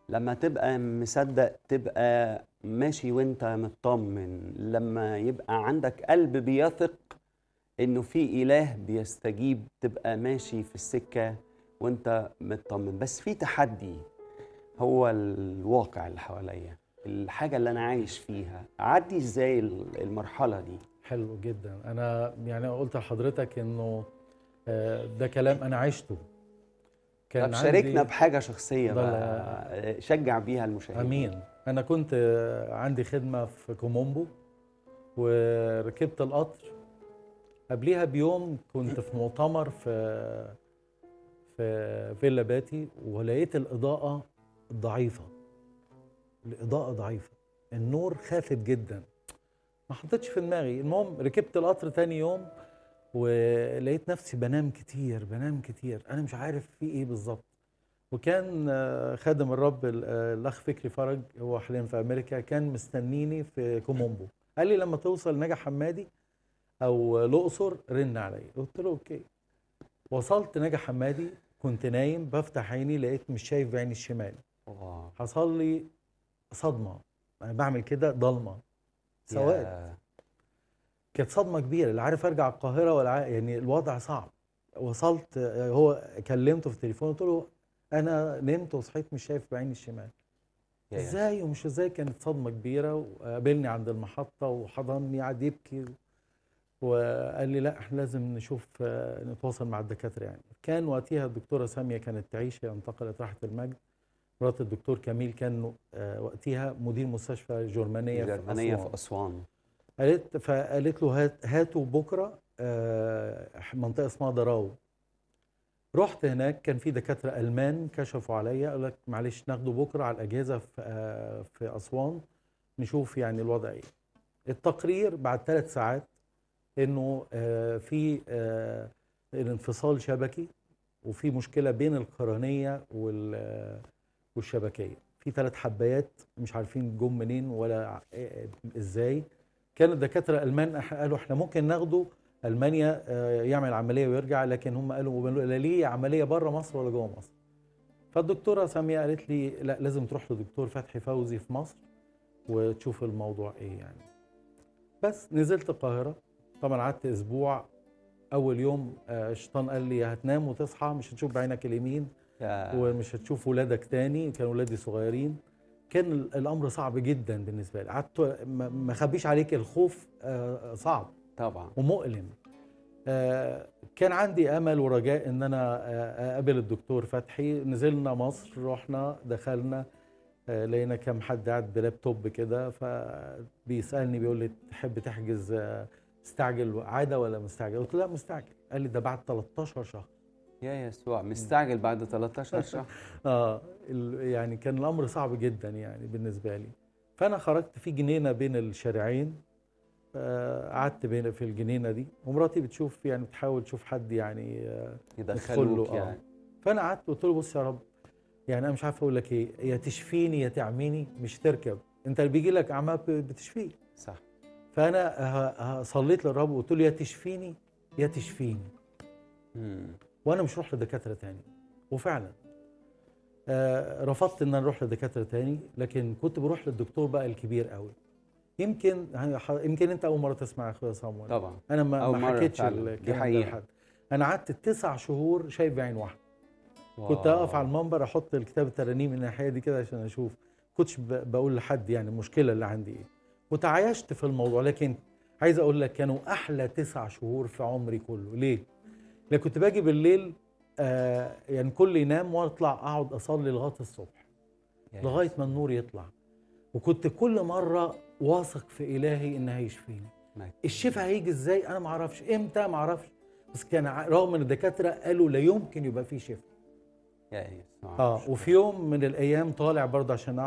لما تبقى مصدق تبقى ماشي وانت مطمن لما يبقى عندك قلب بيثق انه في اله بيستجيب تبقى ماشي في السكه وانت مطمن بس في تحدي هو الواقع اللي حواليا الحاجه اللي انا عايش فيها اعدي ازاي المرحله دي حلو جدا انا يعني قلت لحضرتك انه آه، ده كلام انا عشته طب شاركنا بحاجه شخصيه ده بقى شجع بيها المشاهدين امين انا كنت آه، عندي خدمه في كومومبو وركبت القطر قبليها بيوم كنت في مؤتمر في في فيلا باتي ولقيت الاضاءه ضعيفه الاضاءه ضعيفه النور خافت جدا ما حطيتش في دماغي المهم ركبت القطر تاني يوم ولقيت نفسي بنام كتير بنام كتير انا مش عارف في ايه بالظبط وكان آه، خادم الرب ال- آه، الاخ فكري فرج هو حاليا في امريكا كان مستنيني في كومومبو قال لي لما توصل نجا حمادي او الاقصر رن عليا قلت له اوكي وصلت نجا حمادي كنت نايم بفتح عيني لقيت مش شايف بعيني الشمال واو. حصل لي صدمه انا بعمل كده ضلمه سواد يا- كانت صدمه كبيره لا عارف ارجع القاهره ولا عارف يعني الوضع صعب وصلت آه، هو كلمته في التليفون قلت له انا نمت وصحيت مش شايف بعيني الشمال يا- يا. ازاي ومش ازاي كانت صدمه كبيره وقابلني عند المحطه وحضني قعد يبكي وقال لي لا احنا لازم نشوف آه، نتواصل مع الدكاتره يعني كان وقتها الدكتوره ساميه كانت تعيش هي انتقلت راحت المجد مرات الدكتور كميل كان آه، وقتها مدير مستشفى جرمانيه في جرمانيه أسوان. في اسوان قالت فقالت له هات هاتوا بكره آه، منطقه اسمها دراو رحت هناك كان في دكاتره المان كشفوا عليا قال لك معلش ناخده بكره على الاجهزه في آه، في اسوان نشوف يعني الوضع ايه التقرير بعد ثلاث ساعات انه آه، في آه، انفصال شبكي وفي مشكله بين القرنيه وال آه، والشبكيه في ثلاث حبايات مش عارفين جم منين ولا آه، ازاي كان الدكاتره الالمان أح- قالوا احنا ممكن ناخده المانيا آه، يعمل عمليه ويرجع لكن هم قالوا لا ليه عمليه بره مصر ولا جوه مصر فالدكتوره ساميه قالت لي لا لازم تروح لدكتور فتحي فوزي في مصر وتشوف الموضوع ايه يعني بس نزلت القاهره طبعا قعدت اسبوع اول يوم آه، الشيطان قال لي هتنام وتصحى مش هتشوف بعينك اليمين يا- ومش هتشوف ولادك تاني كان ولادي صغيرين كان ال- الامر صعب جدا بالنسبه لي قعدت ما ما اخبيش عليك الخوف آه، صعب طبعا ومؤلم آه، كان عندي امل ورجاء ان انا آه، اقابل الدكتور فتحي نزلنا مصر رحنا دخلنا آه، لقينا كام حد قاعد بلابتوب كده فبيسالني بيقول لي تحب تحجز آه، مستعجل عاده ولا مستعجل قلت له لا مستعجل قال لي ده بعد 13 شهر يا يسوع مستعجل بعد 13 شهر اه ال- يعني كان الامر صعب جدا يعني بالنسبه لي فانا خرجت في جنينه بين الشارعين آه، قعدت بين في الجنينه دي ومراتي بتشوف يعني بتحاول تشوف حد يعني آه، يدخلوك له، آه. يعني فانا قعدت قلت له بص يا رب يعني انا مش عارف اقول لك ايه يا تشفيني يا تعميني مش تركب انت اللي بيجي لك اعمال ب- بتشفيه صح فانا ه- ه- صليت للرب وقلت له يا تشفيني يا تشفيني مم. وانا مش هروح لدكاتره تاني وفعلا آه رفضت ان انا اروح لدكاتره تاني لكن كنت بروح للدكتور بقى الكبير قوي يمكن يمكن انت اول مره تسمع يا اخويا صامويل طبعا انا ما, أول ما مرة حكيتش فعلاً. دي الكلام ده حقيقة. لحد انا قعدت تسع شهور شايف بعين واحده كنت واو. اقف على المنبر احط الكتاب الترانيم من الناحيه دي كده عشان اشوف كنتش ب- بقول لحد يعني المشكله اللي عندي ايه وتعايشت في الموضوع لكن عايز اقول لك كانوا احلى تسع شهور في عمري كله ليه لان كنت باجي بالليل آه يعني كل ينام واطلع اقعد اصلي لغايه الصبح يا لغايه يسوع. ما النور يطلع وكنت كل مره واثق في الهي ان هيشفيني مجد. الشفاء هيجي ازاي انا ما اعرفش امتى ما اعرفش بس كان ع- رغم ان الدكاتره قالوا لا يمكن يبقى فيه شفاء يا يسوع اه وفي يوم من الايام طالع برضه عشان